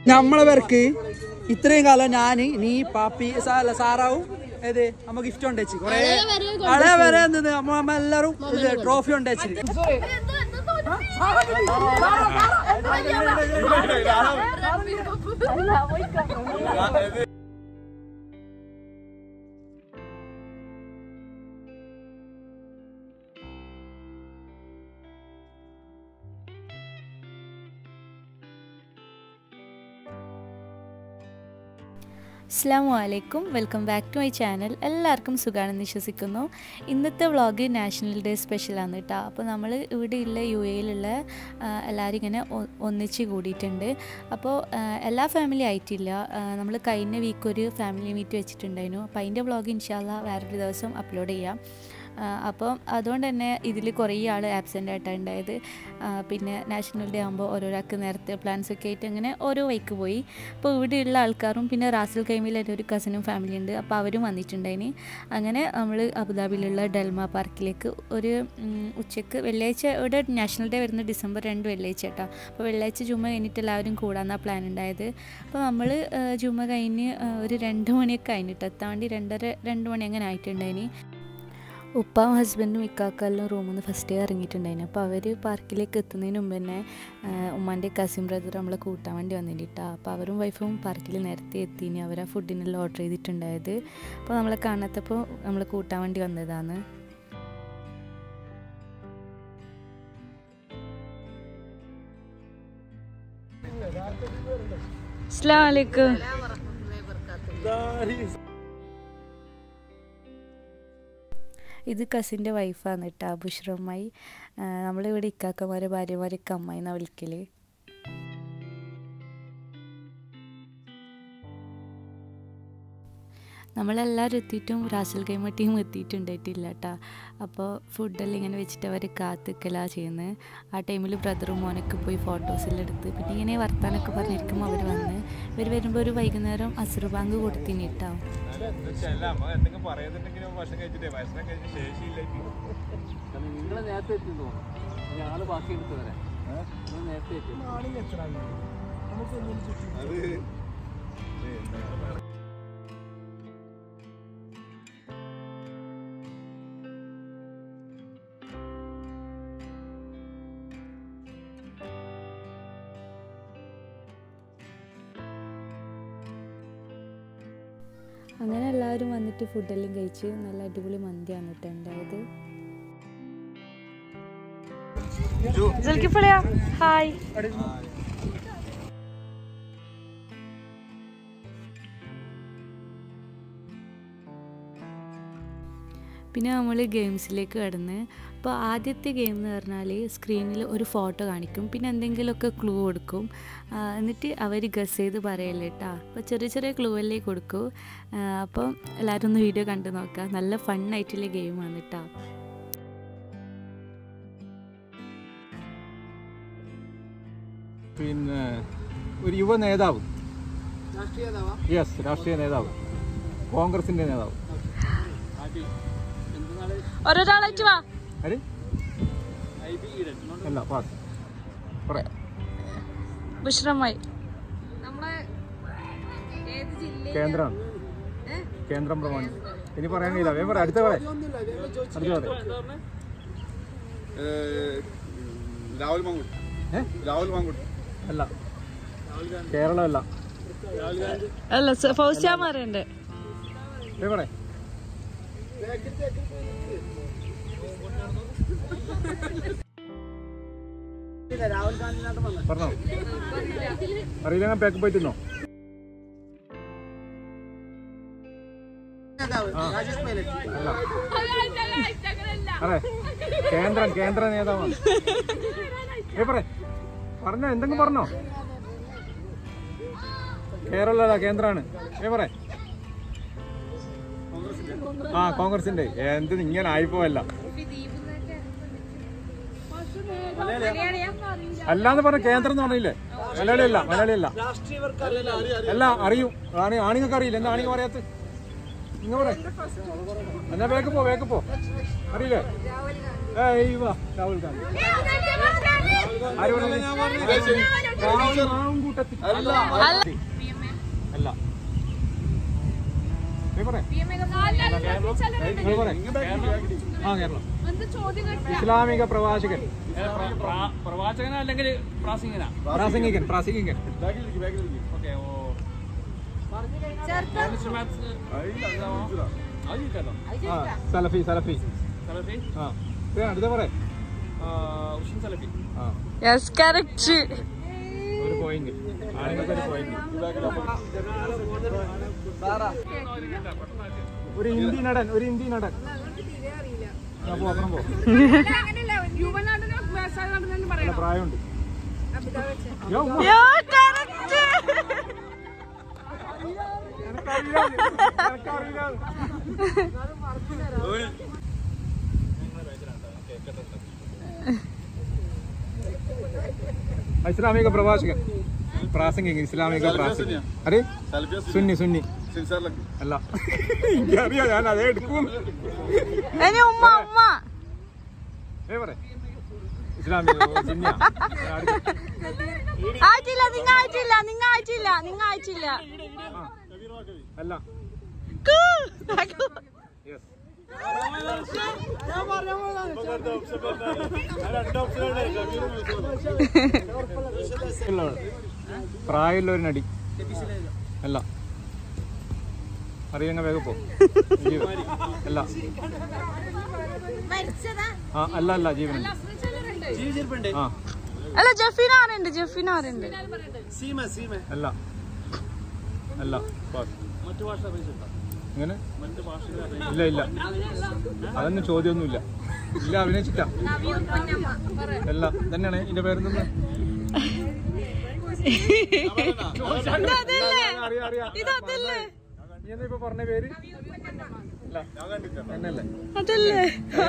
നമ്മളെ പേർക്ക് ഇത്രയും കാലം ഞാൻ നീ പാപ്പി സാ- അല്ല, സാറാവും ഏത് നമ്മ ഗിഫ്റ്റ് കൊണ്ടുവച്ച് കൊറേ അളെ വരെ എന്തത് നമ്മ നമ്മ എല്ലാരും ഇത് ട്രോഫി കൊണ്ടുവച്ച് അസ്സാം വലൈക്കും welcome back to my channel എല്ലാവർക്കും സുഖമാണെന്ന് വിശ്വസിക്കുന്നു ഇന്നത്തെ വ്ളോഗ് നാഷണൽ ഡേ സ്പെഷ്യലാണ് കേട്ടോ അപ്പോൾ നമ്മൾ ഇവിടെയുള്ള യു എയിലുള്ള എല്ലാവരും ഇങ്ങനെ ഒ- ഒന്നിച്ച് കൂടിയിട്ടുണ്ട് അപ്പോൾ ആ, എല്ലാ ഫാമിലി ആയിട്ടില്ല നമ്മൾ കഴിഞ്ഞ വീക്ക് ഒരു ഫാമിലി മീറ്റ് വെച്ചിട്ടുണ്ടായിരുന്നു അപ്പോൾ അതിൻ്റെ വ്ളോഗ് ഇൻഷാല്ല വേറൊരു ദിവസം അപ്ലോഡ് ചെയ്യാം ആ, അപ്പം അതുകൊണ്ട് തന്നെ ഇതിൽ കുറേ ആൾ ആബ്സെൻ്റ് ആയിട്ടാണ് ഉണ്ടായത് ആ, പിന്നെ നാഷണൽ ഡേ ആകുമ്പോൾ ഓരോരാൾക്ക് നേരത്തെ പ്ലാൻസ് ഒക്കെ ആയിട്ട് അങ്ങനെ ഓരോ വൈക്ക് പോയി അപ്പോൾ ഇവിടെയുള്ള ആൾക്കാരും പിന്നെ റാസൽ കൈമിൽ എൻ്റെ ഒരു കസിനും ഫാമിലി ഉണ്ട് അപ്പോൾ അവരും വന്നിട്ടുണ്ടായിനി അങ്ങനെ നമ്മൾ അബുദാബിയിലുള്ള ഡെൽമ പാർക്കിലേക്ക് ഒരു ഉം, ഉച്ചക്ക് വെള്ളിയാഴ്ച ഇവിടെ നാഷണൽ ഡേ വരുന്ന ഡിസംബർ രണ്ട് വെള്ളിയാഴ്ച കേട്ടോ അപ്പോൾ വെള്ളിയാഴ്ച ജുമ കഴിഞ്ഞിട്ട് എല്ലാവരും കൂടാന്നാണ് പ്ലാൻ ഉണ്ടായത് അപ്പോൾ നമ്മൾ ജുമ കഴിഞ്ഞ് ആ, ഒരു രണ്ട് മണിയൊക്കെ കഴിഞ്ഞിട്ട് എത്താൻ വേണ്ടി രണ്ടര രണ്ട് മണി അങ്ങനെ ആയിട്ടുണ്ടായിനി ഉപ്പാവും ഹസ്ബൻഡും ഇക്കാക്കെല്ലാം റൂമിൽ നിന്ന് ഫസ്റ്റ് ഇറങ്ങിയിട്ടുണ്ടായിരുന്നു അപ്പോൾ അവർ പാർക്കിലേക്ക് എത്തുന്നതിന് മുമ്പ് തന്നെ ഉമ്മാൻ്റെ കസിൻ ബ്രദർ നമ്മളെ കൂട്ടാൻ വേണ്ടി വന്നിട്ടാ അപ്പോൾ അവരും വൈഫും പാർക്കിൽ നേരത്തെ എത്തിന് അവർ ആ ഫുഡിനെല്ലാം ഓർഡർ ചെയ്തിട്ടുണ്ടായത് അപ്പോൾ നമ്മളെ കാണാത്തപ്പോൾ നമ്മൾ കൂട്ടാൻ വേണ്ടി വന്നതാണ് അസ്സാം വലൈക്കും ഇത് കസിൻ്റെ വൈഫാണ് കേട്ടോ ബുഷ്റമ്മായി നമ്മളിവിടെ ഇക്കാക്കമാരെ ഭാര്യമാരൊക്കെ അമ്മായി എന്നാണ് വിളിക്കല് നമ്മളെല്ലാവരും എത്തിയിട്ടും റാസൽ ഗെയിമ ടീം എത്തിയിട്ടുണ്ടായിട്ടില്ല കേട്ടോ അപ്പോൾ ഫുഡെല്ലാം ഇങ്ങനെ വെച്ചിട്ട് അവർ കാത്തിക്കലാണ് ചെയ്യുന്നത് ആ ടൈമിൽ ബ്രദറും മോനൊക്കെ പോയി ഫോട്ടോസെല്ലാം എടുത്ത് പിന്നെ ഇങ്ങനെ വർത്താനൊക്കെ പറഞ്ഞിരിക്കുമ്പോൾ അവർ വന്ന് ഇവർ വരുമ്പോൾ ഒരു വൈകുന്നേരം അസുർ ബാങ്ക് കൊടുത്തിന് കേട്ടോ എന്തെങ്കിലും പറയുന്നുണ്ടെങ്കിലും ഭക്ഷണം കഴിച്ചിട്ടേ ഭക്ഷണം കഴിച്ച ശേഷിയില്ലെങ്കിൽ നിങ്ങൾ നേരത്തെ എത്തിന്നോ ഞങ്ങള് ബാക്കി എടുത്ത് വരാം നിങ്ങൾ നേരത്തെ എത്തി അത് അങ്ങനെ എല്ലാവരും വന്നിട്ട് ഫുഡെല്ലാം കഴിച്ച് നല്ല അടിപൊളി മന്തിയാണ് കേട്ടോ ഉണ്ടായത് ഹായ് പിന്നെ നമ്മൾ ഗെയിംസിലേക്ക് കടന്ന് അപ്പോൾ ആദ്യത്തെ ഗെയിം എന്ന് പറഞ്ഞാൽ സ്ക്രീനിൽ ഒരു ഫോട്ടോ കാണിക്കും പിന്നെ എന്തെങ്കിലുമൊക്കെ ക്ലൂ കൊടുക്കും ആ, എന്നിട്ട് അവർ ഗസ് ചെയ്ത് പറയല്ലേ കേട്ടോ അപ്പോൾ ചെറിയ ചെറിയ ക്ലൂ അല്ലേ കൊടുക്കൂ ആ, അപ്പം എല്ലാവരും ഒന്ന് വീഡിയോ കണ്ടു നോക്കാം നല്ല ഫണ്ണായിട്ടുള്ള ഗെയിമാണ് കേട്ടോ പിന്നെ ഒരു യുവ നേതാവ് രാഷ്ട്രീയ നേതാവാ യെസ് രാഷ്ട്രീയ നേതാവ് കോൺഗ്രസിന്റെ നേതാവ് എന്താണ് ഓരോരാളായിട്ട് വാ ആര് ഐ ബി ഈഡൻ അല്ല പാസ് പറയാം ബുഷ്റമായി കേന്ദ്രമാണ് കേന്ദ്രം പ്രമാണി ഇനി പറയാൻ കഴിയില്ല വേഗം പറയാം അടുത്ത പറയാം അടുത്ത പറയാം രാഹുൽ മാങ്കുട്ട് ഏ രാഹുൽ മാങ്കുട്ട് അല്ല കേരളം അല്ല അല്ല ഫൗസ്യാമാരുണ്ട് വേഗം പറയാം രാഹുൽ ഗാന്ധിനാട്ട് വന്നത് പറഞ്ഞോ അറിയില്ല പാക്ക് പോയിട്ടുന്നോ നേതാവ് രാജേഷ് പൈലറ്റ് അല്ല അതെ കേന്ദ്രം കേന്ദ്ര നേതാവാണ് ഏ പറ പറഞ്ഞോ എന്തെങ്കിലും പറഞ്ഞോ കേരള കേന്ദ്രാണ് ഏ പറ ആ കോൺഗ്രസിന്റെ എന്ത് ഇങ്ങനെ ആയിപ്പോയല്ല അല്ലാന്ന് പറഞ്ഞ കേന്ദ്രം എന്ന് പറഞ്ഞില്ലേ മലയാളി അല്ല മലയാളി അല്ല അല്ല അറിയും ആണ് ആണിങ്ങൾക്ക് അറിയില്ല എന്താ ആണിങ്ങൾ പറയാത്ത ഇങ്ങ പറ എന്നാ വേഗം പോ വേഗം പോ അറിയില്ലേ ഏയ് വാ രാഹുൽ ഗാന്ധി ആര് പറഞ്ഞു? രാഹുൽ മാങ്കുട്ട് കൂട്ടത്തിൽ അല്ല അല്ല നീ പറ. നീ പറ. ആ കേരളം ഇസ്ലാമിക പ്രവാചകൻ പ്രവാചകന അല്ലെങ്കിൽ പ്രാസംഗികനാ പ്രാസംഗികൻ പ്രാസംഗികൻ ഓക്കെ ഓ ആ സലഫി സലഫി സലഫി ആ ഇത് അടുത്ത പറ ഉഷൻ സലഫി ആ യെസ് കറക്റ്റ് ഒരു പോയിന്റ് ആണുങ്ങൾക്ക് ഒരു പോയിന്റ് ഒരു ഹിന്ദി നടൻ ഒരു ഹിന്ദി നടൻ ആ, പോ, അപ്പുറം പോ നല്ല പ്രായമുണ്ട് യോ, ഉമ്മ. എനക്കറിയില്ല. എനക്കറിയില്ല. ഇസ്ലാമിക പ്രവാചകൻ പ്രാസംഗികൻ ഇസ്ലാമിക പ്രാസംഗികൻ അരെ സുന്നി സുന്നി സിൻസാറിലൊക്കെ അല്ല എനിക്കറിയാം ഞാൻ അതേ എടുക്കും ഇനി ഉമ്മ ഉമ്മ ഏ പറ ഇസ്ലാമിക സുന്നിയാ ആയിട്ടില്ല നിങ്ങ ആയിട്ടില്ല നിങ്ങ ആയിട്ടില്ല നിങ്ങ ആയിട്ടില്ല അല്ല യെസ് പ്രായമുള്ള ഒരു നടി അല്ല അറിയങ്ങ വേഗം പോ ജീവൻ. അല്ല ആ അല്ല അല്ല ജീവൻ ആ അല്ല ജഫീന ആരുണ്ട് ജഫീന ആരുണ്ട് അല്ല അല്ല പാസ്. മറ്റു ഭാഷ അറിയിച്ചിട്ടുണ്ടോ ഇങ്ങനെ മറ്റു ഭാഷകൾ ഇല്ല ഇല്ല അതൊന്നും ചോദ്യമൊന്നുമില്ല ഇല്ല അഭിനയിച്ചില്ല അല്ല തന്നെയാണ് ഇതിന്റെ പേരെന്തെന്ന് അറിയാം അറിയാം ഇതല്ലേ നീ എന്താ ഇപ്പൊ പറഞ്ഞ പേര് അല്ല എന്നല്ലേ അതല്ലേ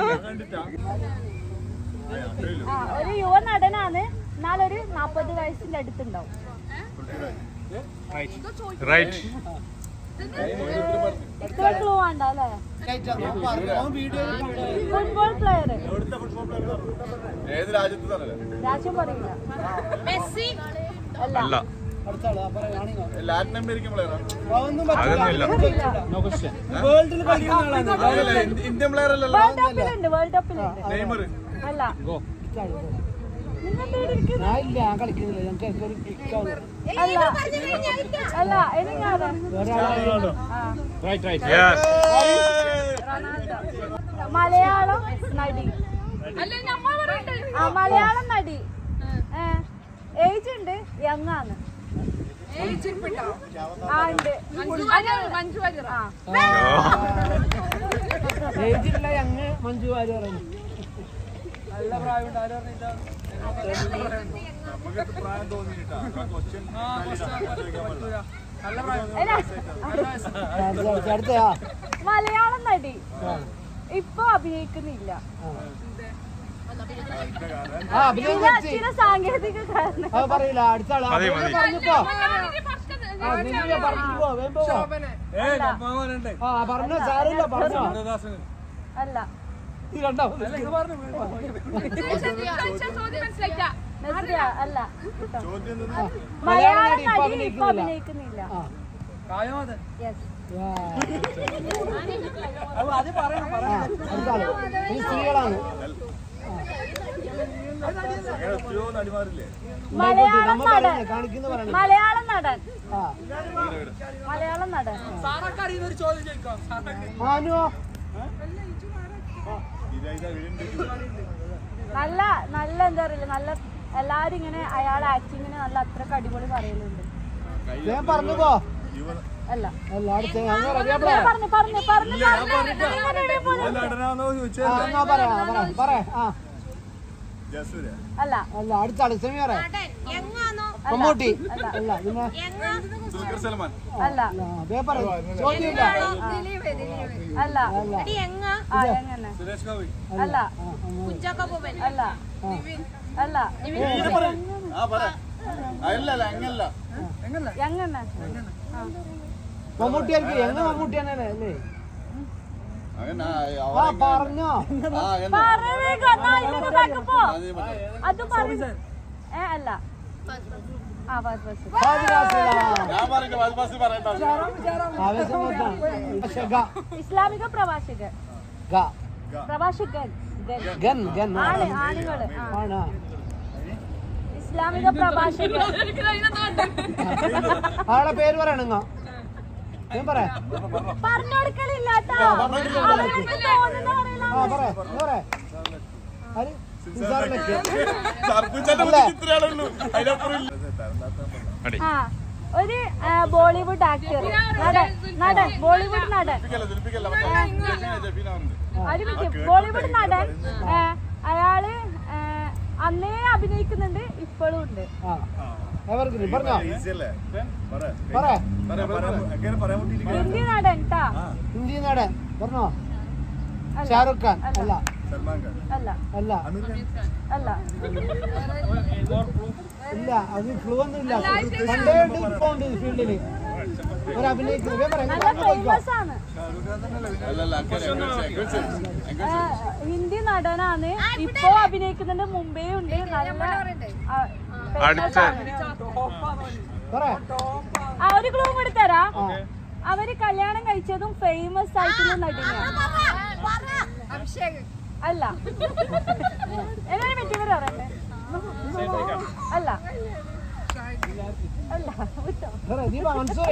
ഒരു യുവ നടനാണ് എന്നാലൊരു നാപ്പത് വയസ്സിന്റെ അടുത്തുണ്ടാവും റൈറ്റ് ഇത്ര ക്ലൂ വേണ്ട അല്ലേ ഫുട്ബോൾ പ്ലെയർ ഏത് രാജ്യത്ത് തന്നെ രാജ്യം പറയില്ല അല്ല അല്ല ലാറ്റിൻ അമേരിക്കൻ പ്ലെയർ അതൊന്നുമില്ല അറിയില്ല. ഇന്ത്യൻ പ്ലെയർ അല്ലല്ലോ വേൾഡ് കപ്പിലുണ്ട് വേൾഡ് കപ്പിലുണ്ട് നെയ്മർ അല്ല ഗോ നിങ്ങൾ എവിടെ ഇരിക്കുന്നു? അല്ല അല്ല ഇനി ഞാൻ ആ റൈറ്റ് റൈറ്റ് യെസ് മലയാളം നടി ആ മലയാളം നടി ഏജ് ഉണ്ട് യങ് ആണ് ആ ഉണ്ട് ആ ഇല്ല. മലയാളം നടി ഇപ്പൊ അഭിനയിക്കുന്നില്ല ചില ചില സാങ്കേതിക കാരണം പറയില്ല അടുത്ത ആള് മതി മതി പറഞ്ഞപ്പോ ആ നിന്നെ പറഞ്ഞു പോ വേഗം പോ ആ പറഞ്ഞോ സാരമില്ല പറഞ്ഞോ അല്ല ഇത് രണ്ടാമത് നസ്രിയ അല്ല കേട്ടോ. മലയാളം മലയാളം നടി ഇപ്പൊ നടി ഇപ്പൊ അഭിനയിക്കുന്നില്ല. അഭിനയിക്കുന്നില്ല യെസ് അടുത്ത ആള് ഇത് സ്ത്രീകളാണ് അങ്ങനെ എത്രയോ നടിമാരില്ലേ മലയാളം നമ്മ നടൻ പറയുന്നത് കാണിക്കുന്ന പറയണത് മലയാളം നടൻ ആ മലയാളം നടൻ മാനുവോ ഇതാ ഇതാ വീണ്ടും നല്ല നല്ല എന്താ പറയില്ല നല്ല എല്ലാരും ഇങ്ങനെ അയാളെ ആക്ടിങ്ങിന് നല്ല അത്രക്ക് അടിപൊളി പറയലുണ്ട് വേഗം പറഞ്ഞു പോ അല്ല അല്ല അടുത്ത അങ്ങനെ അറിയാപ്പളേ ഞാൻ പറഞ്ഞു പറഞ്ഞു പറഞ്ഞു പറഞ്ഞു നിങ്ങളുടെ ഇടയിൽ പോലും- നടനാന്നോ ചോദിച്ചത് ആ എന്നാ പറയാ പറ പറ ആ ജസൂര് അല്ല അല്ല അടുത്ത ആള് സെമി പറ മമ്മൂട്ടി അല്ല പിന്നെ ദുൽഖർ സൽമാൻ അല്ല ആ, വേഗം പറ ചോദ്യമില്ല അല്ല ആ എങ്ങനെ സുരേഷ് ഗോപി അല്ല അല്ല അല്ല ആ പറ അല്ലല്ല അങ്ങല്ല എങ്ങനെ മമ്മൂട്ടി ആയിരിക്കും എങ്ങ മമ്മൂട്ടി തന്നെ അല്ലേ അങ്ങനെ ആ പറഞ്ഞോ ആ അങ്ങനെ പറയുക, എന്നാ ഇതിന്റെ back പോ. അത് പറയും ഏ അല്ല ആ ഫഹദ് ഫാസിൽ ഫഹദ് ഫാസിലാ. ഞാൻ പറഞ്ഞു വാദ്ബാസി പറയണ്ട ആവേശം നോക്കാം. പക്ഷേ ഗ, ഇസ്ലാമിക പ്രഭാഷകൻ ഗ. പ്രഭാഷകൻ ഗൻ. ഗൻ, ഗൻ. ആണ് ആണുങ്ങള് ആ. ആണ്. ഇസ്ലാമിക പ്രഭാഷകൻ ആളെ പേര് പറയണങ്ങ ഞാൻ പറയാ പറഞ്ഞു കൊടുക്കലില്ലാട്ടോ അവർക്ക് തോന്നുന്ന പറയലാ. ആ പറ നീ പറ ആര് നിസാറിലേക്ക് സർപ്പിച്ചാന്റെ ഇത്രയാണുള്ളൂ അതിനപ്പുറം ഇല്ല ആ ഒരു ആ, ബോളിവുഡ് ആക്ടർ നടൻ നടൻ ബോളിവുഡ് നടൻ ദുൽപ്പിക്കല്ല മറ്റേ ജഫീന ഉണ്ട് ഒരു മിനിറ്റ് ബോളിവുഡ് നടൻ ആ, അയാള് ആ, അന്നേ അഭിനയിക്കുന്നുണ്ട് ഇപ്പോഴും ഉണ്ട് ആ എവർക്ക് പറഞ്ഞോ ഈസി അല്ലേ പറ പറ എങ്ങനെ പറയാൻ വേണ്ടി ഹിന്ദി നടൻ ട്ടാ ഹിന്ദി നടൻ പറഞ്ഞോ അല്ല. ഷാറുഖ് ഖാൻ അല്ല സൽമാൻ ഖാൻ അല്ല അല്ല അല്ല ഇല്ല അത് ക്ലൂ ഒന്നും ഇല്ല പണ്ടേ ഉണ്ട് ഇപ്പൊ ഉണ്ട് ഫീൽഡില് ഒരു അഭിനയിക്കുന്നത് വേഗം പറ, നല്ല ഇങ്ങ് പോയിക്കോ. ഫേമസ് ആണ് അല്ലല്ല അങ്ങനെ ആ, ഹിന്ദി നടനാണ് ഇപ്പോ അഭിനയിക്കുന്നുണ്ട് മുമ്പേ ഉണ്ട് നല്ല ആ, famous ആണ്. പറ ആ ഒരു ക്ലൂ കൂടി തരാം അവര് കല്യാണം കഴിച്ചതും ഫേമസ് ആയിട്ടുള്ള നടിയാണ് അല്ല എന്നൊരു മിനിറ്റ് ഇവര് പറയട്ടെ അല്ല അല്ല വിട്ടോ പറ നീ മൻസൂർ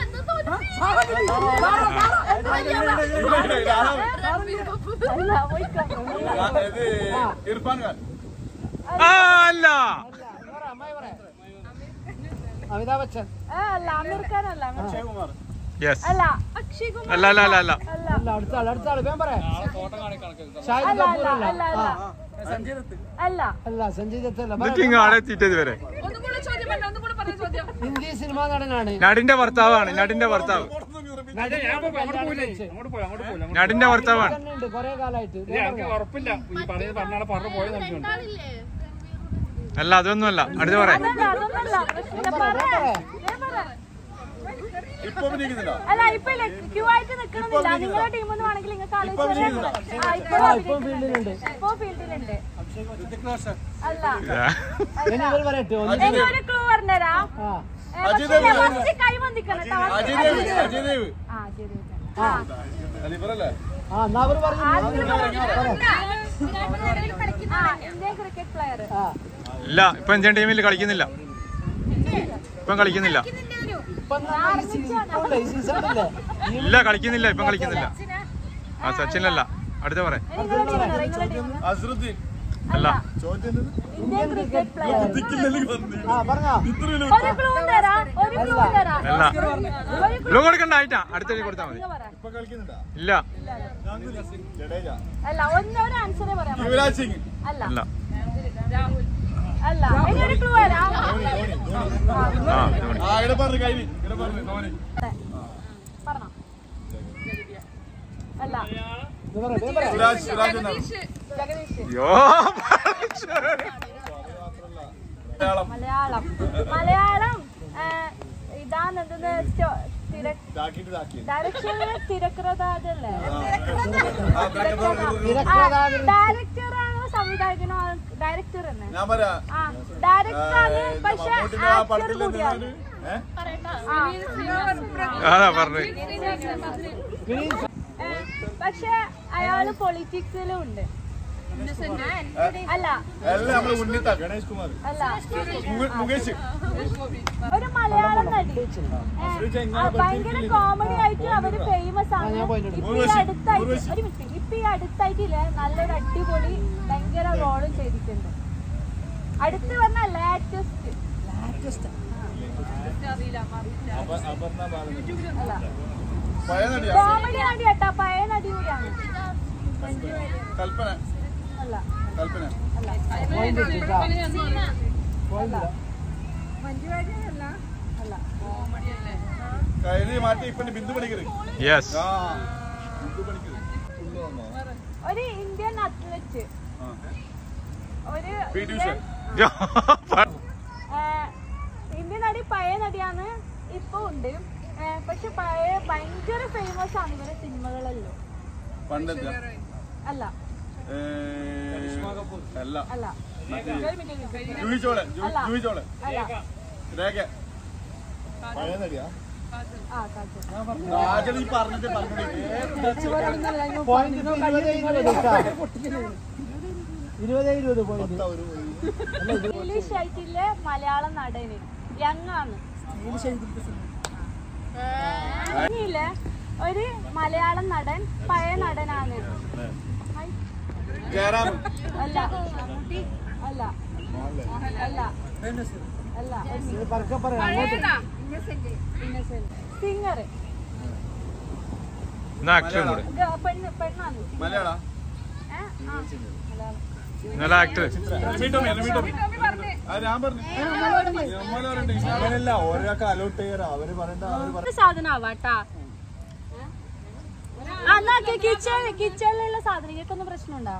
അല്ല പോയിക്കോ ഇത് ഇർഫാൻ ഖാൻ അല്ല പറ അമ്മായി പറ അമിതാഭ് ബച്ചൻ ആ, അല്ല അമീർ ഖാൻ അല്ല അക്ഷയ് കുമാർ യെസ് അല്ല അക്ഷയ് കുമാർ അല്ല അല്ല അല്ല അല്ല അല്ല അല്ല അടുത്ത ആൾ അടുത്ത ആൾ വേഗം പറ ഷാഹിദ് അല്ല കപൂർ അല്ല അല്ല അല്ല ആ, അല്ല അല്ല സഞ്ജയ് ദത്ത് അല്ല എന്നിട്ട് ഇങ്ങ് ആടെ എത്തിയിട്ടത് വരെ ഹിന്ദി സിനിമാ നടനാണ് നടിന്റെ ഭർത്താവാണ് നടിന്റെ ഭർത്താവ് നടിന്റെ ഭർത്താവാണ് ഉണ്ട് കൊറേ കാലായിട്ട് വേഗം പറഞ്ഞോ. ഉറപ്പില്ല ഈ പറയുന്നത് പറഞ്ഞാൽ പറഞ്ഞു പോയത് നമുക്ക് അല്ല അതൊന്നുമല്ല അടുത്ത് പറയാം അതല്ല അതൊന്നല്ല പ്രശ്നമില്ല പറ ഞാൻ പറ ഇപ്പൊ അഭിനയിക്കുന്നുണ്ടോ അല്ല ഇപ്പൊ ഇല്ല ക്യൂ ആയിട്ട് നിക്കണമെന്നില്ല നിങ്ങളുടെ ടീം എന്ന് വേണമെങ്കിൽ നിങ്ങൾക്ക് ആലോചിച്ച് ആ, ഇപ്പൊ ആ ഇപ്പം ഫീൽഡിലുണ്ട് ഇപ്പൊ ഫീൽഡിലുണ്ട് അല്ല ഇനി ഇവർ പറയട്ടെ ഒന്ന് ഇനി ഒരു ക്ലൂ പറഞ്ഞുതരാം ആ ഏ, പക്ഷേ ഫസ്റ്റ് കൈ വന്നിക്കണം കേട്ടോ അജയ് ദേവ് അജയ് ദേവ് ആ ശരി ആ അലിബറല്ലേ ആ എന്നാ അവർ പറഞ്ഞു ആ ഇന്ത്യൻ ക്രിക്കറ്റ് പ്ലെയർ ആ ഇല്ല ഇപ്പൊ ഇന്ത്യൻ ടീമിൽ കളിക്കുന്നില്ല ഇപ്പം കളിക്കുന്നില്ല ഇപ്പൊ എന്നാ ഈ സീസൺ ഇപ്പൊ ഈ സീസൺ അല്ലേ ഇല്ല കളിക്കുന്നില്ല ഇപ്പം കളിക്കുന്നില്ല ആ സച്ചിനല്ല അടുത്ത പറയാം നിങ്ങളുടെ ടീം നിങ്ങളുടെ ടീം അസറുദ്ദീൻ അല്ല ചോദ്യം എന്ത്? ഇന്ത്യൻ ക്രിക്കറ്റ് പ്ലെയർ ദിക്കില്ലെങ്കിൽ വന്ന്. ആ പറഞ്ഞോ ഇത്രയും ഒരു ക്ലൂ തരാം ഒരു ക്ലൂ തരാം അല്ല ഒരു ക്ലൂ ലോ കൊടുക്കണ്ട ആയിട്ടാ അടുത്തേക്ക് കൊടുത്താൽ മതി പറ ഇപ്പൊ കളിക്കുന്നുണ്ടാ ഇല്ല ജഡേജ അല്ല ഒന്ന് ഒരു ആൻസറേ പറയാം യുവരാജ് സിംഗ് അല്ല അല്ല അല്ല ഇനി ഒരു ക്ലൂ തരാം ആ ധോണി. ആ ഇവിടെ പറഞ്ഞു കൈവി ഇവിടെ പറഞ്ഞു ധോണി പറഞ്ഞോ അല്ല ഇത് പറ വേഗം പറ സുരാജ് സുരാജ് എന്നാണ് ജഗദീഷ് യോ മലയാളം മലയാളം മലയാളം ആ, ഇതാണ് എന്തെന്ന് ഇതാക്കിയിട്ട് ഇതാക്കി ഡയറക്ടർ തിരക്കഥാതല്ലേ തിരക്കഥാകൃത്ത്. ഡയറക്ടറാണോ സംവിധായകനോ ഡയറക്ടർ തന്നെ ഞാൻ പറയാ ആ ഡയറക്ടറാണ് പക്ഷെ മമ്മൂട്ടിന്റെ ആ ആക്ടർ പടത്തിൽ കൂടിയാണ് നിന്ന് ഏഹ് ആ അതാ പറഞ്ഞു ഏ, പക്ഷെ അയാള് പൊളിറ്റിക്സിലും ഉണ്ട് അല്ല എല്ലാം നമ്മള് ഉണ്ണിത്ത ഗണേഷ് കുമാർ അല്ല മു- മുകേഷ് ഒരു മലയാളം നടി ഏ, ആ, ഭയങ്കര കോമഡി ആയിട്ട് അവര് ഫേമസ് ആണ് ഇപ്പൊ ഈ അടുത്തായിട്ട് ഒരു മിനിറ്റ് ഇപ്പൊ ഈ അടുത്തായിട്ടില്ലേ നല്ലൊരു അടിപൊളി ഭയങ്കര റോളും ചെയ്തിട്ടുണ്ട് അടുത്ത് പറഞ്ഞ ലേറ്റസ്റ്റ് അല്ല പഴയ നടിയാ കോമഡി നടി കേട്ടാ പഴയ നടി കൂടിയാണ് കൽപ്പന അല്ല കൽപ്പന അല്ല പോയിന്റ് ഇട്ടിട്ടാ. അല്ല കൈലി മാറ്റി ഇപ്പൊ ബിന്ദു പണിക്കര് യെസ് ആ ബിന്ദു പണിക്കര് ഒരു ഇന്ത്യൻ അത്ലറ്റ് ആ. ഒരു പി ടി ഉഷ ആ, ഇന്ത്യൻ നടി പഴയ നടിയാണ് ഇപ്പൊ ഉണ്ട് ആ, പക്ഷെ പഴയ ഭയങ്കര ഫേമസ് ആണ് ഇവരെ സിനിമകളല്ലോ പണ്ടത്തെ അല്ല ഏ, അല്ല അല്ല മറ്റേ ജൂഹി ചോളൻ ജൂ- അല്ല. ജൂഹി ചോളൻ അല്ല രേഖ പഴയ നടിയാ ആ കാച്ചു രാജൻ ഈ പറഞ്ഞിട്ട് പറഞ്ഞോളി ഇരുപത് ഇരുപത് പോയിന്റ് ഇംഗ്ലീഷ് ആയിട്ടില്ലേ മലയാളം നടന് യങ്ങാണ് ഇല്ലേ ഒരു മലയാളം നടൻ പഴയ നടനാണ് ജയറാം അല്ല അല്ല അല്ല അല്ല സിംഗർ ആക്ടറും കൂടെ പെണ്ണ് പെണ്ണാണ് മലയാള ഏ? ആ, മലയാളം നല്ല ആക്ടർ അത് ഞാൻ പറഞ്ഞു അങ്ങനെയല്ല ഓരോക്കെ അലോട്ട് ചെയ്യാറ അവര് പറയണ്ട അവര് എന്ത് സാധനം ആവാട്ടാ ആ എന്നാ കിച്ചൺ കിച്ചണിലുള്ള സാധനങ്ങൾക്കൊന്നും പ്രശ്നമുണ്ടോ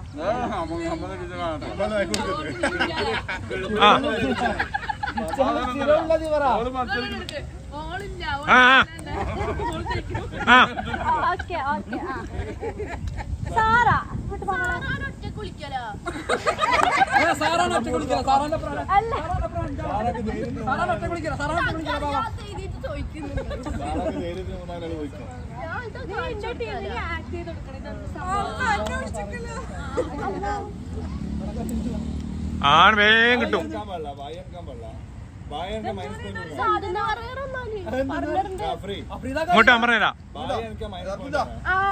ആ ആ ആ ഓക്കെ ഓക്കെ ആ സാറ ഇങ്ങോട്ട് പോന്നോളെ. സാറാണ് ഒറ്റ കുളിക്കുക സാറാന്റെ പ്രായം അല്ല സാറാണ് ഒറ്റ കുളിക്കുക സാറാണ് ഒറ്റ കുളിക്കുക ബാബാ നേരിട്ട് മൂന്നാല് പോയിക്കോ നീ എന്റെ ടീമിൽ ആക്ട് ചെയ്ത് കൊടുക്കണം ഇതൊന്ന് ആണ് വേഗം കിട്ടും എടുക്കാൻ പാടില്ല വായ എടുക്കാൻ പാടില്ല വായ എടുക്കാൻ മൈനസ് പോയിന്റ് സാധനം പറഞ്ഞിട്ടുണ്ട് ഫ്രീ ഇങ്ങോട്ട് ഞാൻ പറഞ്ഞുതരാം വായ എടുക്കാൻ മൈനസ് പോയിന്റ്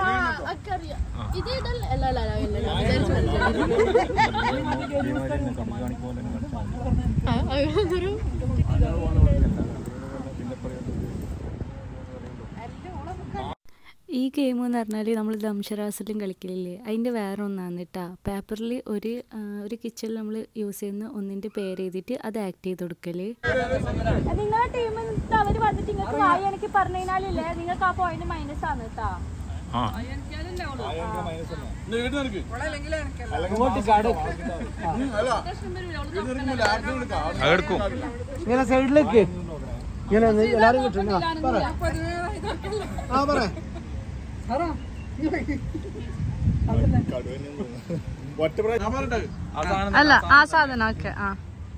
ഈ ഗെയിം എന്ന് പറഞ്ഞാൽ നമ്മൾ ദംശരാസിലും കളിക്കലില്ലേ അതിൻ്റെ വേറെ ഒന്നാണ് കേട്ടോ പേപ്പറിൽ ഒരു ആ, ഒരു കിച്ചണിൽ നമ്മൾ യൂസ് ചെയ്യുന്ന ഒന്നിൻ്റെ പേര് എഴുതിയിട്ട് അത് ആക്ട് ചെയ്ത് കൊടുക്കൽ നിങ്ങളെ ടീമിൽ അവര് വന്നിട്ട് നിങ്ങൾക്ക് വായി എനിക്ക് പറഞ്ഞു കഴിഞ്ഞാലില്ലേ നിങ്ങൾക്ക് ആ പോയിന്റ് മൈനസ് ആണ് കേട്ടാ ആ വായ എടുക്കാൻ മൈനസ് തന്നെ വീട് നിനക്ക് അല്ല വീട് നിനക്കുമ്പോൾ ആർക്കും എടുക്കാം അതെടുക്കും ഇങ്ങനെ സൈഡിലേക്ക് ഇങ്ങനെ ഒന്ന് എല്ലാരും കിട്ടും ആ, പറ ആ പറ സാറാ ഒറ്റ പ്രായം ഞാൻ പറഞ്ഞിട്ട് അല്ല ആ സാധനം ഓക്കെ ആ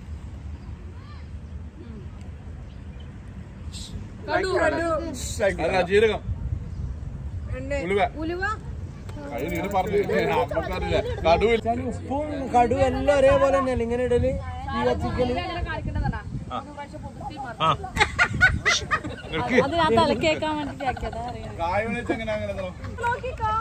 അല്ല ജീരകം ഉലുവ കൈ നീര് പറഞ്ഞു നമുക്കറിയില്ല കടുവിൽ ഉപ്പും കടു എല്ലാം ഒരേപോലെ തന്നെയല്ലേ ഇങ്ങനെ ഇടല് ഈ കത്തിക്കല് ആ എടുക്ക് അത് ഞാൻ തലക്കേക്കാൻ വേണ്ടിട്ട് ആക്കിയതാ അറിയാം കായ വെച്ച് എങ്ങനെ അങ്ങനെ തന്നോ? നോക്കിക്കോ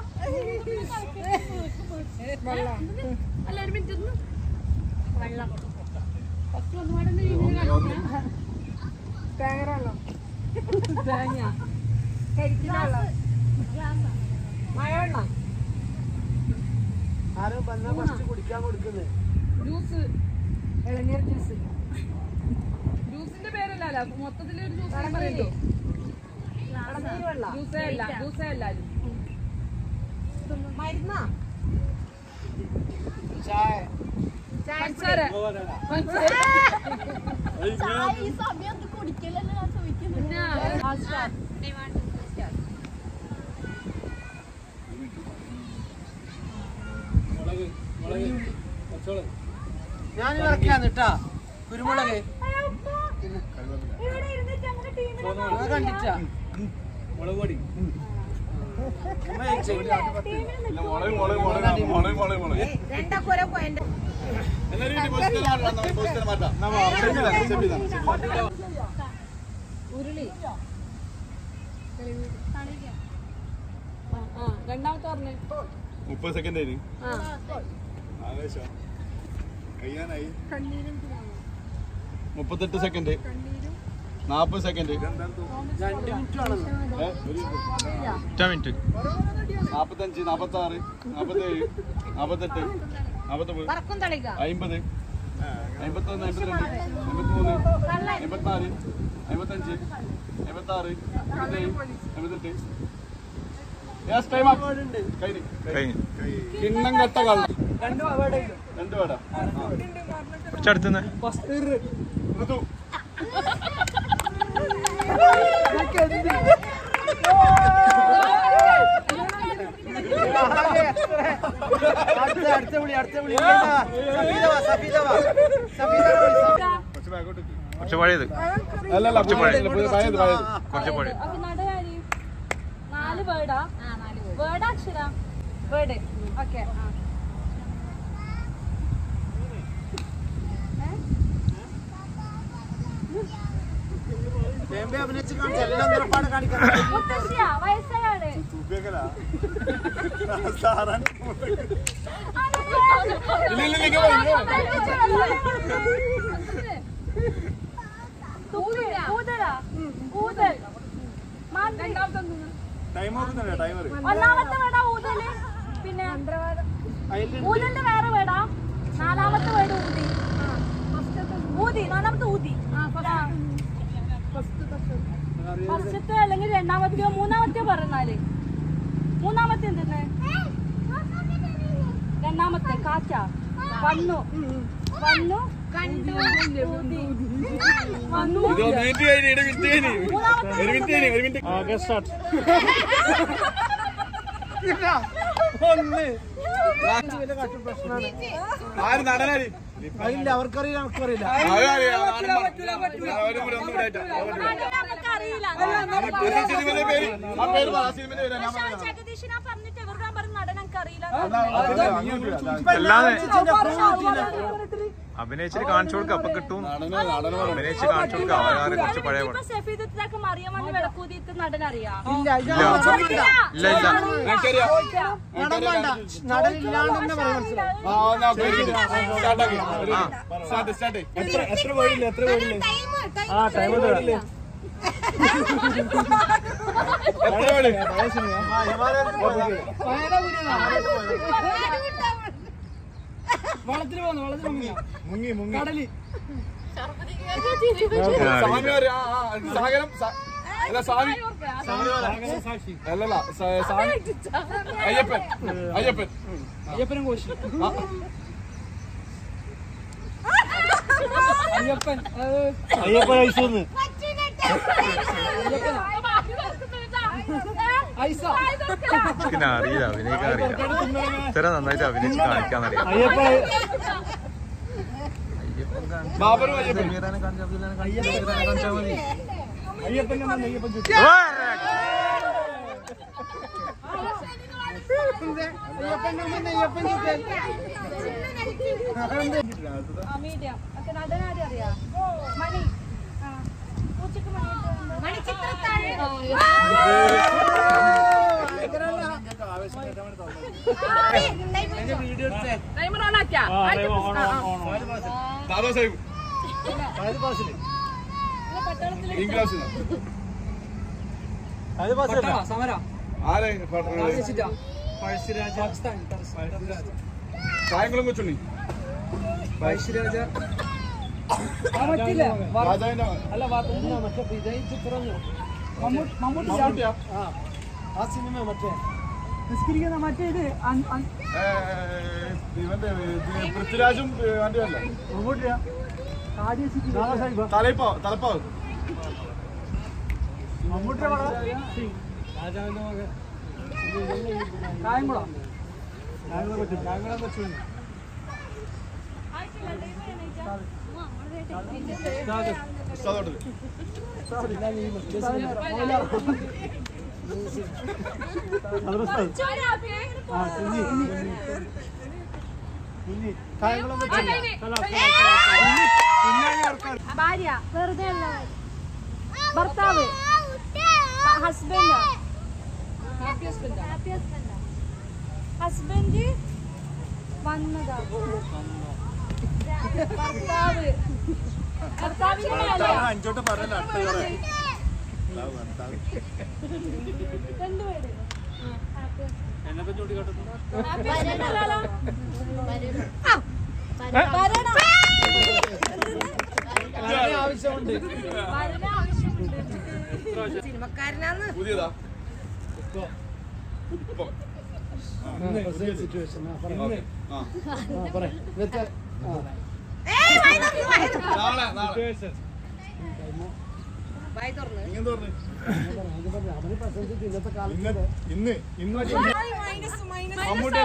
ആരും വന്നാ ഫസ്റ്റ് കുടിക്കാൻ കൊടുക്കുന്നത് ജ്യൂസ് ഇളനീർ ജ്യൂസ് ജ്യൂസിന്റെ പേരല്ല മൊത്തത്തില് ഒരു ജ്യൂസ് പറയല്ലോ ജ്യൂസേ അല്ല ജ്യൂസേ അല്ല മരുന്നാ ചായ പഞ്ചസാര ഞാൻ ഇറക്കിയാന്ന് കേട്ടാ കുരുമുളക് ഇവിടെ ഇരുന്നിട്ട് നമ്മുടെ ടീമിനെ ഞാൻ കണ്ടിട്ടാ മുളക് പൊടി ഇല്ല, മുളക് മുളക് മുളക് മുളക് മുളക് മുളക് എന്നാലും ഇനി പൊസിഷൻ മാറ്റാം, നമുക്ക് പൊസിഷൻ മാറ്റാം. സ്റ്റെപ്പ് ചെയ്താ, സ്റ്റെപ്പ് ചെയ്താ, സ്റ്റെപ്പ് ചെയ്താ. രണ്ടാമത്തെ പറഞ്ഞേ മുപ്പത് സെക്കൻഡ് ആയി ആവേശം കഴിയാനായി മുപ്പത്തെട്ട് സെക്കൻഡ് നാപ്പത് സെക്കൻഡ് രണ്ട് മിനിറ്റ് വേണം ഒറ്റ മിനിറ്റ് നാപ്പത്തഞ്ച് നാപ്പത്തി ആറ് നാപ്പത്തേഴ് നാപ്പത്തെട്ട് നാപ്പത്തൊമ്പത് അമ്പത് അമ്പത്തൊന്ന് അമ്പത്തിരണ്ട് അമ്പത്തിമൂന്ന് അമ്പത്തിനാല് അമ്പത്തഞ്ച് അമ്പത്തി ആറ് അമ്പത്തേഴ് അമ്പത്തെട്ട് യെസ് ടൈം അപ്പ് കഴിഞ്ഞു കഴിഞ്ഞു കിണ്ണം കെട്ട കള്ളം രണ്ട് അവിടെ രണ്ട് വേടാ കുറച്ചടുത്തുനിന്ന് ഫസ്റ്റ് ഋതു അടുത്ത അടുത്ത വിളി അടുത്ത വിളി സഫീദ വാ സഫീദ വാ സഫീദ വാ കുറച്ച് ബാക്കോട്ട് കുറച്ച് പഴയത് അല്ലല്ല പുതിയ- പുതിയ- പഴയത് പഴയത് കുറച്ച് പഴയത് ഓക്കെ നടുകാരി നാല് വേർഡാ വേർഡ് അക്ഷര വേർഡ് ഓക്കെ മുത്തശ്ശിയാ വയസ്സായാണ് ഉപയോഗല ഊതല ഊതൽ മാന്ത്രി ടൈം നോക്കുന്നുണ്ട് ടൈമർ ഒന്നാമത്തെ വേടാ ഊതല് പിന്നെ ഊതലിന്റെ വേറെ വേടാ നാലാമത്തെ വേട് ഊതി ഊതി നാലാമത്തെ ഊതി ഫസ്റ്റത്തെ അല്ലെങ്കിൽ രണ്ടാമത്തെയോ മൂന്നാമത്തെയോ പറഞ്ഞാല് മൂന്നാമത്തെ എന്തെന്ന് രണ്ടാമത്തെ കാച്ച വന്നു വന്നു കണ്ടു ഊതി വന്നു മൂന്നാമത്തെ ആര് നടനാര് അതില്ല അവർക്കറിയില്ല നമുക്കറിയില്ല നമുക്കറിയില്ല സിനിമയുടെ പേര് ആ പേര് പറ ആ സിനിമയുടെ പേര് ഞാൻ പറയാം ജഗദീഷിനെ പറഞ്ഞിട്ട് ഇവരുടെ പറഞ്ഞ നടൻ എനിക്കറിയില്ല അല്ലാതെ അഭിനയിച്ചിട്ട് കാണിച്ചു കൊടുക്കുക അപ്പൊ കിട്ടും അഭിനയിച്ച് കാണിച്ചു കൊടുക്കുക അവരാറ് കുറച്ച് പഴയ പടം സെഫീദത്താക്ക് മറിയമ്മന്ന് വിളക്കൂതിയിട്ട് നടൻ അറിയാം ഇല്ല ഇല്ല ഇല്ല ഇല്ല ഇല്ല നടനില്ലാണ്ട് തന്നെ പറയാൻ മനസ്സിലാവും ആ എന്നാ പേര് സ്റ്റാർട്ടാക്കി സ്റ്റാർട്ട് സ്റ്റാർട്ട് എത്ര എത്ര പേരില്ല എത്ര പേരില്ല ആ ടൈം വളത്തിൽ പോന്നു വളത്തിൽ മുങ്ങി മുങ്ങി മുങ്ങി കടലി സ്വാമി ആര്? ആ, ആ, സാഗരം സ- അല്ല സ്വാമി സാക്ഷി അല്ലല്ല സ- സ്വാമി അയ്യപ്പൻ അയ്യപ്പൻ അയ്യപ്പനും കോശി അയ്യപ്പൻ അയ്യപ്പൻ ഐസൂന്ന് ഐസ പിന്നെ അറിയില്ല അഭിനയിക്കാൻ അറിയില്ല ഇത്ര നന്നായിട്ട് അഭിനയിച്ച് കാണിക്കാൻ അറിയാം അയ്യപ്പൻ ബാബറും അയ്യപ്പൻ അയ്യപ്പൻ അയ്യപ്പൻ ചുറ്റി അയ്യപ്പൻ മീഡിയം ഒക്കെ നടൻ ആരും അറിയാം മണി ആ. പൂച്ചക്ക് മണി ദാദാ സാഹിബ് ഇംഗ്ലീഷ് സമര ആരെ പഴശ്ശിരാജ പാകിസ്ഥാൻ കായംകുളം കൊച്ചുണ്ണി പഴശ്ശിരാജ ആ മറ്റില്ലേ വർ- രാജാവിന്റെ അല്ല വർ- എന്നാ മറ്റേ വിജയ് ചിത്രം മമ്മൂട്ടി മമ്മൂട്ടി മമ്മൂട്ടിയാ? ആ ആ സിനിമ മറ്റേ നിസ്കരിക്കുന്ന മറ്റേ ഇത് അൻ- അൻ- ഏ, ഇവന്റെ ഇത് പൃഥ്വിരാജും ഏ, അവന്റെ അല്ല മമ്മൂട്ടിയാ കാടിയ സിറ്റി തലപ്പാവ് തലപ്പാവ് മമ്മൂട്ടിയുടെ പടം രാജാവിന്റെ മകൻ കായംകുളം കായംകുളം കൊച്ചു കായംകുളം കൊച്ചു ഉസ്താദോട്ട് കായംകുളം കൊച്ചു ഭാര്യ വെറുതെ അല്ല ഭർത്താവ് ഹസ്ബൻഡ് ഹാപ്പി ഹസ്ബൻഡ് ഹസ്ബൻഡ് വന്നതാ ഭർത്താവ് ഭർത്താവിന്റെ മേലെ അഞ്ചോട്ട് പറയല രണ്ട് പേര് ആവശ്യമുണ്ട് പുതിയതാ ഇപ്പൊ. സിറ്റുവേഷൻ ആ. പറയാം നാളെ നാളെ ഇങ്ങെന്ത് പറഞ്ഞു? അവന് പ്രസംഗിച്ചിട്ട് ഇന്നത്തെ കാലത്ത് ഇന്ന് ഇന്ന് മറ്റേ മമ്മൂട്ടി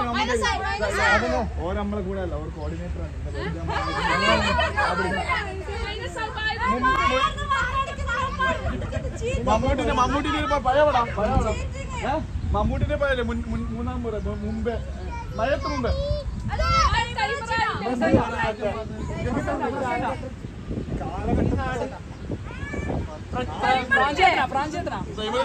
ഓരമ്മളെ കൂടെ അല്ല ഓർ കോർഡിനേറ്റർ ആണ് മമ്മൂട്ടിന്റെ മമ്മൂട്ടിന്റെ ഇപ്പൊ പഴയ പടം പഴയ പടം ഏ? മമ്മൂട്ടിന്റെ പഴയല്ലേ മുൻ- മുൻ- മൂന്നാം മുറ മു- മുമ്പേ മഴയത്ത് മുമ്പേ പ്രാഞ്ചേട്ടനാ പ്രാഞ്ചേട്ടനാ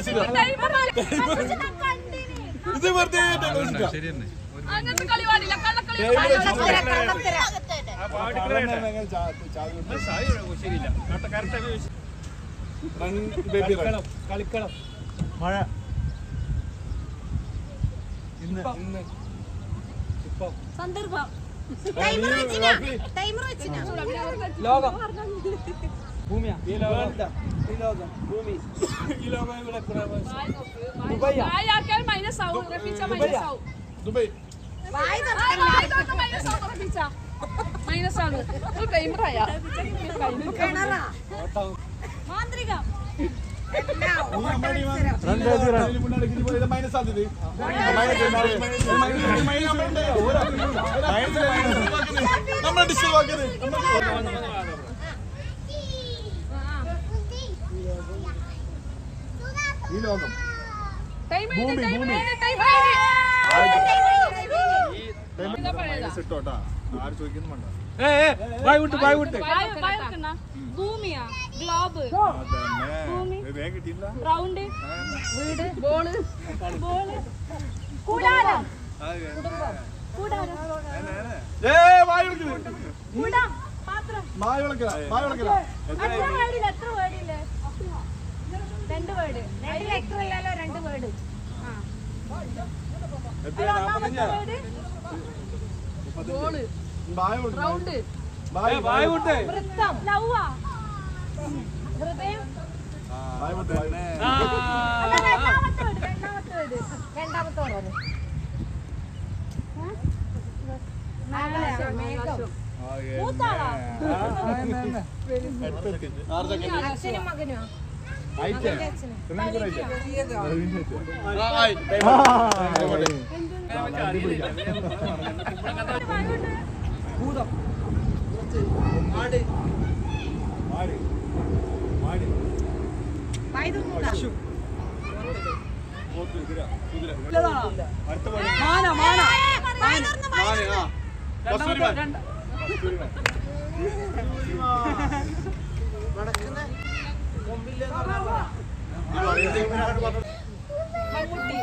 ഇത് വെറുതെ അങ്ങനത്തെ കളി പാടില്ല കള്ളക്കളി കളിക്കളം മഴ സന്ദർഭം ലോകം ഭൂമിയാ ഈ ലോകം ഈ ലോകം ഭൂമി ഈ ലോകം ഇവിടെ ദുബൈയാ ആയാക്കാൻ മൈനസ് ആവും റഫീച്ച മൈനസ് ആവും ദുബായ് മൈനസ് ആവും റഫീച്ച മൈനസ് ആണ് ടൈമറായ മാന്ത്രികം മൈനസ് ആദ്യത് നമ്മളെ ഡിസ്റ്റർബ് ആക്കിയത് ഈ ലോകം ടൈം ഭൂമി, ടൈം ഭൂമി. ടൈം മൈനസ് ഇട്ടോട്ടാ ആര് ചോദിക്കുന്നു വേണ്ട ഏ ഏ ബായ് വിട്ട് ബായ് വിട്ട് ഭൂമിയാ ഗ്ലോബ് അതന്നെ ഇത് വേഗം കിട്ടിയില്ല റൗണ്ട് വീട് ബോള് ബോള് കൂടാരം കൂടാരം ഏ വായ വിളിക്കുന്നത് കൂടാം പാത്രം മായ വിളിക്കല മായ വിളിക്കല എത്ര വേർഡില്ല എത്ര വേർഡില്ല രണ്ട് വേർഡ് രണ്ടിൽ എത്ര ഇല്ലല്ലോ രണ്ട് വേർഡ് ഒന്നാമത്തെ വേർഡ് ബോള് മായ വിളിക്കുന്നത് റൗണ്ട് ബായ് വിട്ട് വൃത്തം ലവ്വാ ഹൃദയം മായ വിളിക്കുന്നത് അല്ല, രണ്ടാമത്തെ വേർഡ് രണ്ടാമത്തെ വേർഡ് രണ്ടാമത്തെ വേർഡ് മേഘം മൂത്താളാ അച്ഛനും മകനോ ഭൂതം ആട് പശു ഇല്ലതാണോ? മാന മാന രണ്ടാമത്തെ രണ്ട് മമ്മൂട്ടി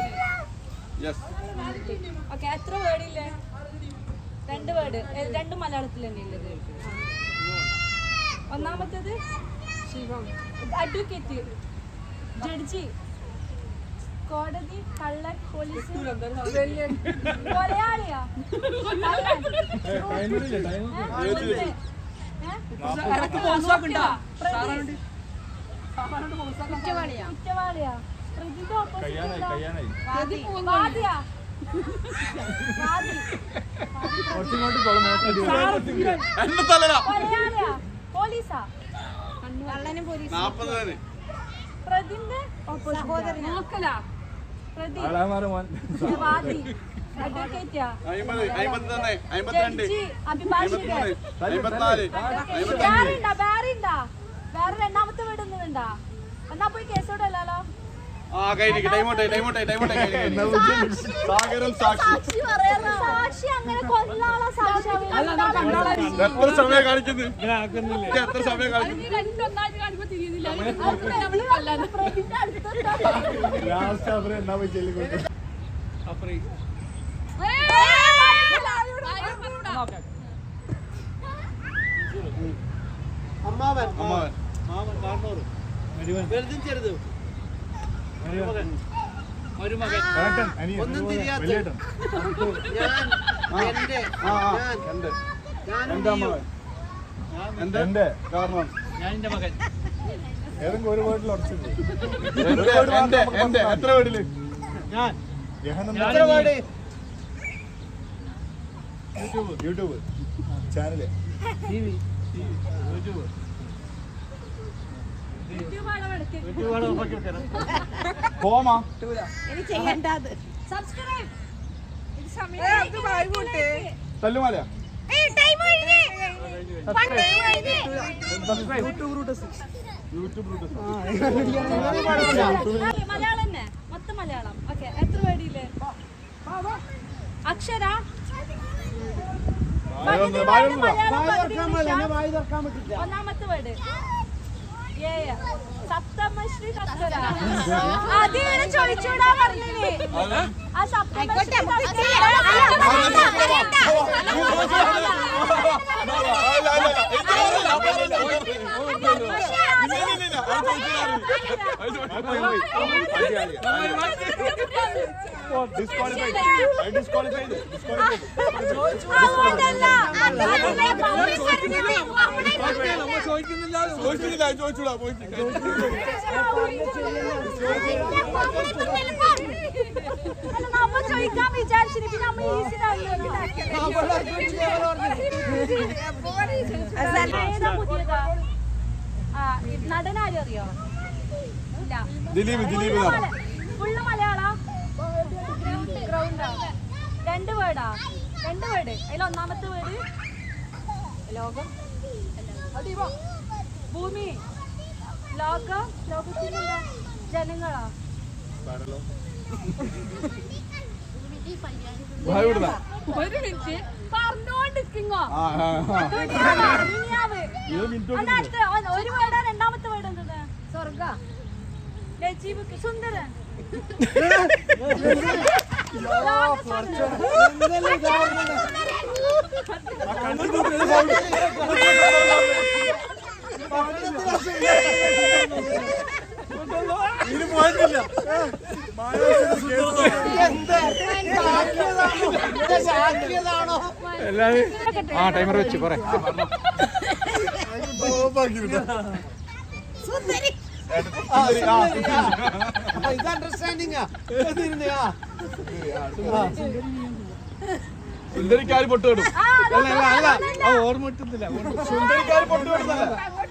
ഓക്കെ എത്ര വേർഡില്ലേ രണ്ട് വേർഡ് രണ്ടും മലയാളത്തിൽ തന്നെ ഉള്ളത് ഒന്നാമത്തേത് അഡ്വക്കേറ്റ് ജഡ്ജി കോടതി കള്ളൻ പോലീസ് കൊലയാളിയാ കള്ളൻ ഏ? ഏ? ഇടക്ക് ബോൺസാക്കുണ്ടാ പ്രതി. കുറ്റവാളിയാ കുറ്റവാളിയാ പ്രതിന്റെ ഓപ്പോസിറ്റ് വാദിയാ വാദി എന്റെ തലല കൊലയാളിയാ പോലീസാ കള്ളനും പോലീസ് നാപ്പത് പേര് പ്രതിന്റെ സഹോദരൻ നോക്കലാ പ്രതി വാദി അഡ്വക്കേറ്റാ അമ്പത് അമ്പത് തന്നെ അമ്പത്തിരണ്ട് ജഡ്ജി അഭിഭാഷകൻ അമ്പത്തിനാല് വേറെ ഉണ്ടാ വേറെ ഉണ്ടാ വേറെ രണ്ടാമത്തെ വീട് ഒന്നുണ്ടാ എന്നാ പോയി കേസോടല്ലോ ആ കഴിഞ്ഞു ടൈമോട്ടെ ടൈമോട്ടെ ടൈമോട്ടെ സാഗരം സാക്ഷി സാക്ഷി അങ്ങനെ കൊല്ലാളെ സാക്ഷി എത്ര സമയം കാണിക്കുന്നു ഇത് എത്ര സമയം കാണിക്കുന്നു രണ്ടൊന്നായിട്ട് കാണിപ്പോ തിരിയുന്നില്ല നമ്മള് കൊല്ലാൻ പ്രതിന്റെ അടുത്തുണ്ടാ ലാസ്റ്റ് അവരെ എന്നാ പോയി ചെല്ലിക്കൊണ്ട് അമ്മാവൻ വലുതും ചെറുതും ഒരു മകൻ ഏട്ടൻ, അനിയൻ, ഒന്നും അതുപോലെ തിരിയാത്ത. വലിയേട്ടൻ. ഞാൻ എന്റെ ആ, ആ, ഞാൻ എന്റെ. ഞാനും എന്റെ നീയും. അമ്മാവൻ. എന്റെ കാരണം ഞാൻ എന്റെ മകൻ ഏതെങ്കിലും ഒരു വീട്ടിൽ ഉറച്ചിട്ടുണ്ട് എന്റെ എന്റെ എത്ര വീട്ടില് ഞാൻ ജഹനം എത്ര word YouTube YouTube channel T V YouTube comma subscribe Thallumaala Malayalam തന്നെ മൊത്തം മലയാളം ഓക്കെ എത്ര പേടിയില്ലേ അക്ഷര പകുതി word മലയാളം, പകുതി ഇംഗ്ലീഷാ? ഒന്നാമത്തെ വേർഡ് ഏയ സപ്തമശ്രീ കസ്തൂര അതിങ്ങനെ ചോദിച്ചൂടാ പറഞ്ഞില്ലേ ആ സപ്തമശ്രീ ചോദിച്ചില്ല ചോദിച്ചൂടാ പോയിട്ടില്ല നമ്മ ചോദിക്കാൻ വിചാരിച്ചിന് പിന്നെ നമ്മ ഈസി ഏതാ പുതിയതാ ആ നടനാരും അറിയോ ഇല്ല ദിലീപ് ദിലീപ് നടൻ. ഫുള്ള് മലയാള ഗ്രൗണ്ടാ രണ്ട് വേർഡാ രണ്ട് വേർഡ് അതിൽ ഒന്നാമത്തെ വേർഡ് ലോകം ഭൂമി ലോകം ലോകത്തിലെന്താ ജനങ്ങളാ ഭായ് വിടുന്ന ഒരു മിനിറ്റ് പറഞ്ഞോണ്ടിരിക്കുങ്ങോ ആ ആ ആ ദുനിയാവ്. അല്ല, അടുത്ത ഒ- ഒരു വേർഡാ രണ്ടാമത്തെ വേർഡ് എന്താണ് സ്വർഗ നജീബ് സുന്ദരൻ ഇതിന് പോയിട്ടില്ല എല്ലാവരും ആ ടൈമർ വെച്ച് പറ സുന്ദരിക്കാര് പൊട്ട് വിടും ആ, അല്ല, അല്ല, അല്ല. ഓർമ്മ കിട്ടുന്നില്ല സുന്ദരിക്കാര് പൊട്ട് വിടുന്നല്ല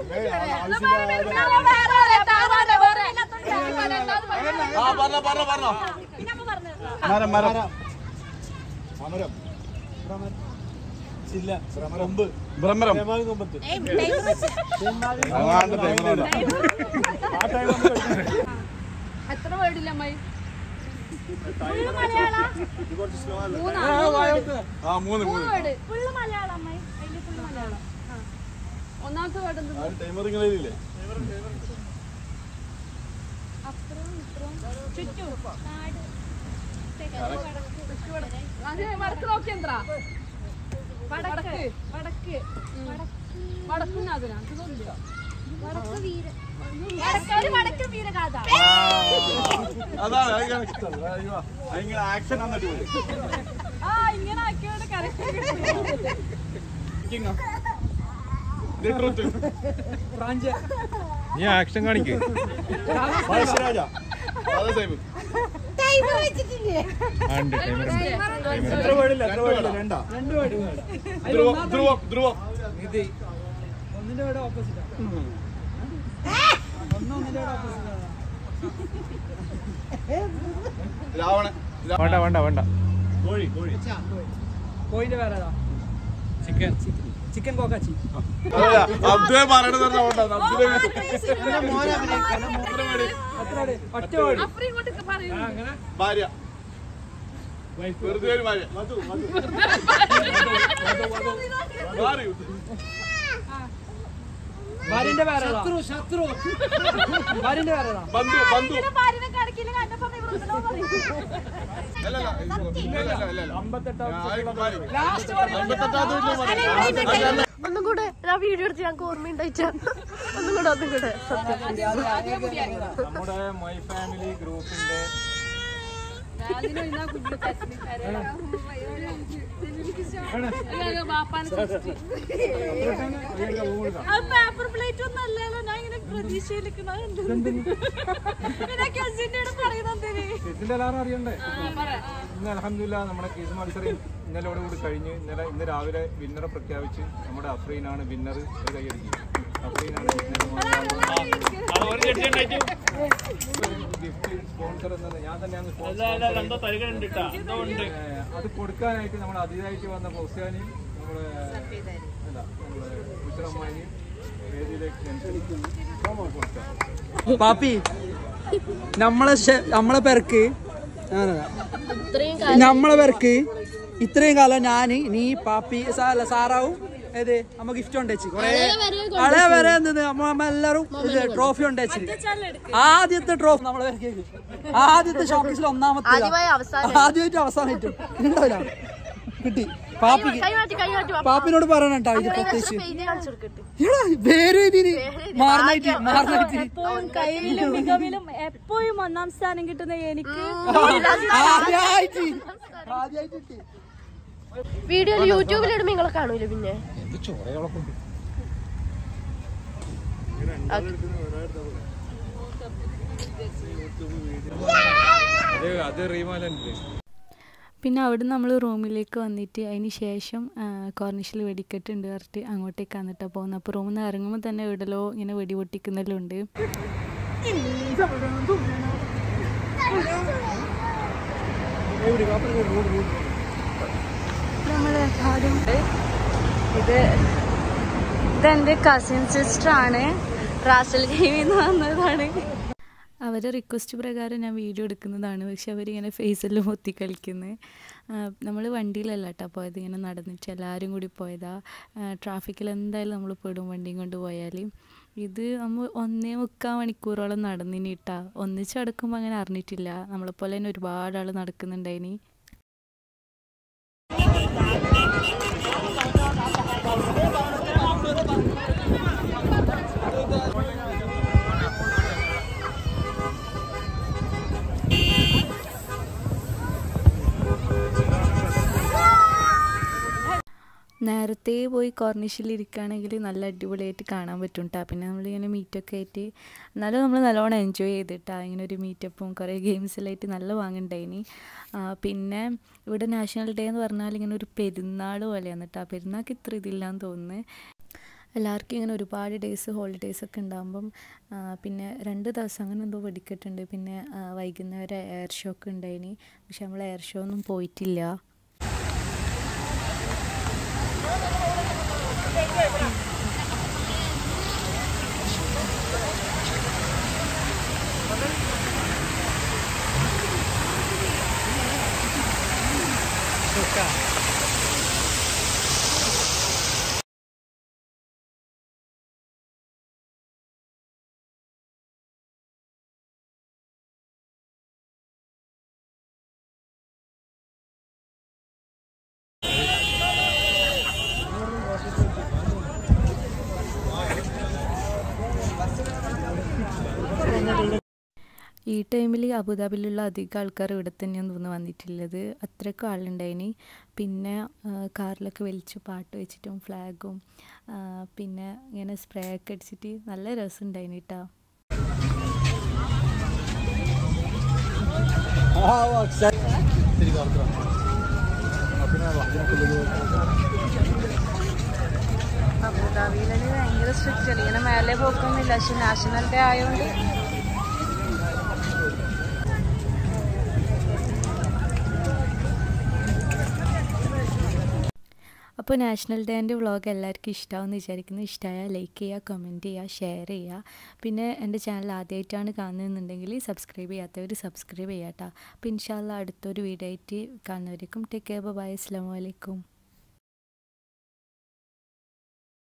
ആ പറഞ്ഞ പറഞ്ഞ പറഞ്ഞോ മരം മരം അമരം ഭ്രമരം അങ്ങാണ്ട് ടൈമറാണ് എത്ര വേർഡില്ല അമ്മായി ആ മൂന്ന് മൂന്ന് വേർഡ് ഫുള്ള് മലയാളം അമ്മായി അതില് ഫുള്ള് മലയാളം ഒന്നാമത്തെ വേർഡ് എന്താ ടൈമർ ഇങ്ങനെ ചുറ്റും നാട് അത് വടക്ക് നോക്കി എന്താ വടക്ക് വടക്ക് വടക്കുന്നാതിനാ വടക്ക് വടക്ക് വീരഗാഥ അതാണ് അതിങ്ങനെ ഇഷ്ടം അയ്യോ അതിങ്ങനെ ആക്ഷൻ വന്നിട്ട് വരും ആ ഇങ്ങനെ ആക്കിയോണ്ട് കറക്റ്റ് ഫ്രാഞ്ച് നീ ആക്ഷൻ കാണിക്ക് പഴശ്ശിരാജ അതെ സൈബ് ആ, ഉണ്ട് ടൈമർ ഉണ്ട് എത്ര വേടില്ല എത്ര വേടില്ല രണ്ടാ രണ്ട് വേർഡ് ധ്രുവം ധ്രുവം ധ്രുവം ഇത് ഒന്നിന്റെ വേർഡ് ഓപ്പോസിറ്റ് ഒന്ന് ഒന്നിന്റെ വേർഡ് ഓപ്പോസിറ്റ് രാവണൻ വേണ്ട വേണ്ട വേണ്ട കോഴി കോഴി കോയിന്റെ വേറെ ഏതാ ചിക്കൻ ചിക്കൻ കോക്കാച്ചി അബ്ദുലെ പറയണത് അബ്ദുലെ എത്ര വേർഡ് ഒറ്റ വേർഡ് അപ്പുറം ഇങ്ങോട്ട് പറയൂ ഭാര്യ വെറുതെ ഒരു ഭാര്യ മാറി. ഭാര്യന്റെ പേര് ശത്രു ശത്രു ഭാര്യന്റെ പേര് ഏതാ ബന്ധു ബന്ധു ഭാര്യനെ കടക്കില്ല കണ്ടപ്പോ വൃദ്ധനോ പറയും അല്ല അല്ല ഇല്ല ഇല്ല ഇല്ല ഇല്ല അമ്പത്തെട്ടാമത്തെ വീട്ടിൽ ഒന്നും കൂടെ ആ വീഡിയോ എടുത്ത് ഞങ്ങൾക്ക് ഓർമ്മയുണ്ടായിച്ച ഒന്നും കൂടെ ഒന്നും കൂടെ സത്യം നമ്മുടെ മൈ ഫാമിലി ഗ്രൂപ്പിന്റെ ബാപ്പാനെ ആ പേപ്പർ പ്ലേറ്റ് ഒന്നും അല്ലല്ലോ ഞാൻ ഇങ്ങനെ പ്രതീക്ഷയിലിരിക്കുന്നത് പിന്നെ കസിന്റെ പറയുന്നത് ഇതിന്റെ എല്ലാവരും അറിയണ്ടേ ഇന്ന് അലഹമില്ല നമ്മുടെ ക്വിസ് മത്സരം ഇന്നലോട് കൂടി കഴിഞ്ഞ് ഇന്നലെ ഇന്ന് രാവിലെ വിന്നറെ പ്രഖ്യാപിച്ച് നമ്മുടെ അഫ്രീനാണ് വിന്നർ കൈയടിക്കും അഫ്രീനാണ് ഗിഫ്റ്റ് സ്പോൺസർ എന്നത് ഞാൻ തന്നെയാണ് sponsor. ഏഹ് അത് കൊടുക്കാനായിട്ട് നമ്മൾ അതിഥിയായിട്ട് വന്ന ഫൗസിയാനി നമ്മുടെ അല്ല നമ്മുടെ ഉച്ചറമ്മായി വേദിയിലേക്ക് ക്ഷണിക്കുന്നു കൊടുക്കാം പാപ്പി നമ്മളെ ശ- നമ്മളെ പേർക്ക് ഞാനതാ. നമ്മളെ പേർക്ക് ഇത്രയും കാലം ഞാന് നീ പാപ്പി സാ- അല്ല, സാറാവും ഏത് നമ്മ ഗിഫ്റ്റ് കൊണ്ടുവച്ച് കൊറേ അളെ വരെ എന്തത് നമ്മ നമ്മ എല്ലാരും ഇത് ട്രോഫി കൊണ്ടുവച്ച് ആദ്യത്തെ ട്രോഫി നമ്മളെ പേർക്ക് ആദ്യത്തെ ഷോക്കേസിൽ ഒന്നാമത്തെ ആദ്യമായിട്ട് അവസാനമായിട്ടും ഉണ്ടാവില്ല കിട്ടി പാപ്പിക്ക് കൈമാറ്റി കൈമാറ്റി പാപ്പിനോട് പറയണം കേട്ടോ ഇത് പ്രത്യേകിച്ച് എടാ, വേറെ ഇതിന് മാറിനായിട്ട് മാറിനായിട്ട് എപ്പോഴും കയ്യിലും മികവിലും എപ്പോഴും ഒന്നാം സ്ഥാനം കിട്ടുന്ന എനിക്ക് ആദ്യമായിട്ട് ആദ്യമായിട്ട് കിട്ടി വീഡിയോ യൂട്യൂബിൽ ഇടുമ്പോ നിങ്ങളെ കാണൂല പിന്നെ അത് അത് റീമാലല്ലേ പിന്നെ അവിടെ നമ്മൾ റൂമിലേക്ക് വന്നിട്ട് അതിന് ശേഷം കോർണിഷിൽ വെടിക്കെട്ടുണ്ട് പറഞ്ഞിട്ട് അങ്ങോട്ടേക്കാണ് കേട്ടോ പോകുന്നത് അപ്പോൾ റൂമിൽ നിന്ന് ഇറങ്ങുമ്പോൾ തന്നെ എവിടെല്ലോ ഇങ്ങനെ വെടി പൊട്ടിക്കുന്നെല്ലാം ഉണ്ട് നമ്മൾ ആദ്യം ഇത് ഇതെന്റെ കസിൻ സിസ്റ്റർ ആണ് റാസൽ ഗെയിമിൽ നിന്ന് വന്നതാണ് അവരെ റിക്വസ്റ്റ് പ്രകാരം ഞാൻ വീഡിയോ എടുക്കുന്നതാണ് പക്ഷെ അവരിങ്ങനെ ഫേസെല്ലാം ഒത്തി കളിക്കുന്നത് നമ്മൾ വണ്ടിയിലല്ല കേട്ടോ പോയത് ഇങ്ങനെ നടന്നിട്ട് എല്ലാവരും കൂടി പോയതാ ട്രാഫിക്കിൽ എന്തായാലും നമ്മൾ പെടും വണ്ടിയും കൊണ്ട് പോയാൽ ഇത് നമ്മൾ ഒന്നേ മുക്കാൽ മണിക്കൂറോളം നടന്നിനി കേട്ടാ ഒന്നിച്ച് നടക്കുമ്പോൾ അങ്ങനെ അറിഞ്ഞിട്ടില്ല നമ്മളെപ്പോലെ തന്നെ ഒരുപാട് ആൾ നടക്കുന്നുണ്ടായിനി നേരത്തെ പോയി കോർണിഷിൽ ഇരിക്കുകയാണെങ്കിൽ നല്ല അടിപൊളിയായിട്ട് കാണാൻ പറ്റും കേട്ടോ പിന്നെ നമ്മളിങ്ങനെ മീറ്റൊക്കെ ആയിട്ട് എന്നാലും നമ്മൾ നല്ലോണം എൻജോയ് ചെയ്തിട്ടാ ഇങ്ങനെ ഒരു മീറ്റപ്പും കുറേ ഗെയിംസിലായിട്ട് നല്ല വാങ്ങണ്ടായിനി പിന്നെ ഇവിടെ നാഷണൽ ഡേ എന്ന് പറഞ്ഞാൽ ഇങ്ങനെ ഒരു പെരുന്നാൾ പോലെയാണ് കേട്ടോ പെരുന്നാൾക്ക് ഇത്ര ഇതില്ലാന്ന് തോന്നുന്നു എല്ലാവർക്കും ഇങ്ങനെ ഒരുപാട് ഡേയ്സ് ഹോളിഡേയ്സ് ഒക്കെ ഉണ്ടാകുമ്പം ആ, പിന്നെ രണ്ട് ദിവസം അങ്ങനെ എന്തോ വെടിക്കെട്ടുണ്ട് പിന്നെ ആ, വൈകുന്നേരം എയർ ഷോ ഒക്കെ ഉണ്ടായിനി പക്ഷെ നമ്മൾ എയർ ഷോ ഒന്നും പോയിട്ടില്ല ഈ ടൈമിൽ അബുദാബിയിലുള്ള അധികം ആൾക്കാർ ഇവിടെ തന്നെയാണ് തോന്നുന്നു വന്നിട്ടുള്ളത് അത്രയ്ക്കും ആളുണ്ടായിനി പിന്നെ ആ, കാറിലൊക്കെ വലിച്ച് പാട്ട് വെച്ചിട്ടും ഫ്ലാഗും ആ, പിന്നെ ഇങ്ങനെ സ്പ്രേ ഒക്കെ അടിച്ചിട്ട് നല്ല രസമുണ്ടായിനി കേട്ടോ അബുദാബിയിൽ ഭയങ്കര സ്ട്രിക്റ്റ് ആണ് ഇങ്ങനെ മേലെ പോക്കൊന്നുമില്ല പക്ഷെ നാഷണൽ ഡേ ആയതുകൊണ്ട് അപ്പോൾ നാഷണൽ ഡേൻ്റെ വ്ളോഗ് എല്ലാവർക്കും ഇഷ്ടമാവുമെന്ന് വിചാരിക്കുന്നു ഇഷ്ടമായാൽ ലൈക്ക് ചെയ്യുക കമൻറ്റ് ചെയ്യുക ഷെയർ ചെയ്യുക പിന്നെ എൻ്റെ ചാനൽ ആദ്യമായിട്ടാണ് കാണുന്നതെന്നുണ്ടെങ്കിൽ സബ്സ്ക്രൈബ് ചെയ്യാത്തവർ സബ്സ്ക്രൈബ് ചെയ്യാം കേട്ടോ അപ്പോൾ ഇൻഷാല്ല അടുത്തൊരു വീഡിയോ ആയിട്ട് കാണുന്നവരേക്കും ടേക്ക് കെയർ ബൈ അസ്സാം വലൈക്കും